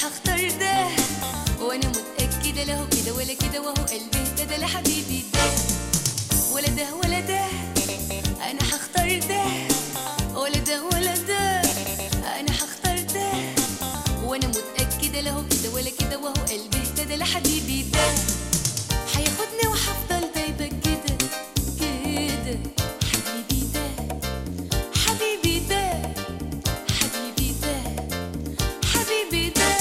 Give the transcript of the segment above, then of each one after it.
هختار ده وانا متأكدة له كده ولا كده وهو قلبي اهتدى لحبيبي ده ولا ده ولا ده انا هختار ده ولا ده ولا ده انا هختار ده وانا متأكدة له كده ولا كده وهو قلبي اهتدى لحبيبي ده هياخدني وهفضل دايبة كده كده حبيبي ده حبيبي ده حبيبي ده حبيبي ده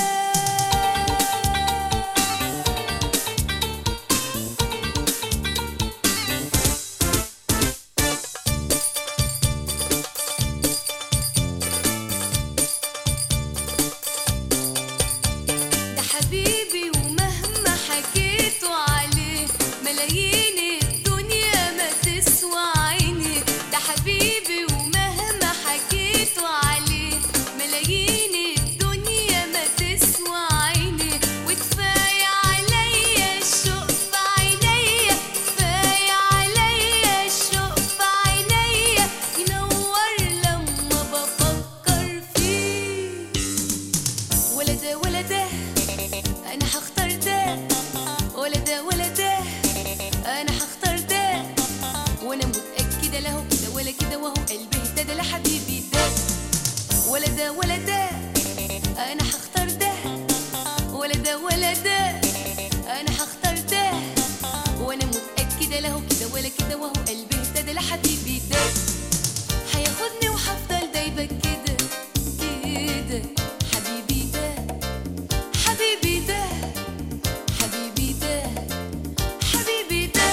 ده حبيبي ومهما حكيتوا عليه ملايين الدنيا ما تسوى عيني ده حبيبي ومهما حكيتوا عليه ملايين الدنيا ما تسوى عيني وكفاية عليا الشوق في عينيا كفاية عليا الشوق في عينيا ينور لما بفكر فيه ولا ده ولا ده انا هختار ده ولا ده ولا ده انا هختار ده وانا متاكده له كده ولا كده وهو قلبي اهتدى لحبيبي ده ولا ده ولا ده انا هختار ده ولا ده ولا ده انا هختار ده وانا متاكده له كده ولا كده وهو قلبي اهتدى لحبيبي ده هياخدني وهفضل دايبه كده كده حبيبي ده حبيبي ده حبيبي ده حبيبي ده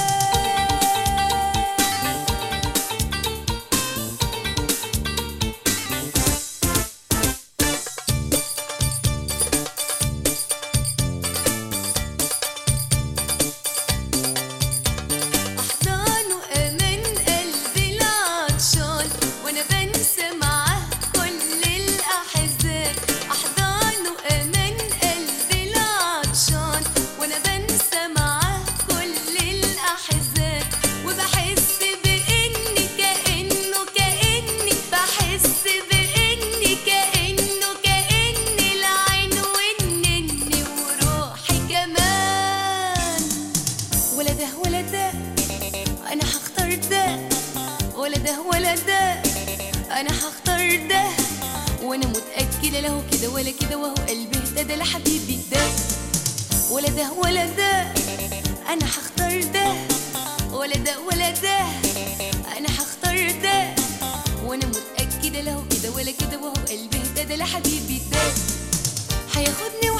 أحضان وأمان قلبي العطشان وأنا بنسى معاه كل الأحزان أحضان وأمان قلبي العطشان وأنا بنسى معاه كل الأحزان وبحس بإني كأنه كأني بحس بإني كأنه كأني العين والنني وروحي كمان ولا ده ولا ده انا هختار ده ولا ده ولا ده انا هختار ده وانا متاكده له كده ولا كده وهو قلبي اهتدى لحبيبي ده ولا ده ولا ده انا هختار ده ولا ده ولا ده انا هختار ده وانا متاكده له كده ولا كده وهو قلبي اهتدى لحبيبي ده هياخدني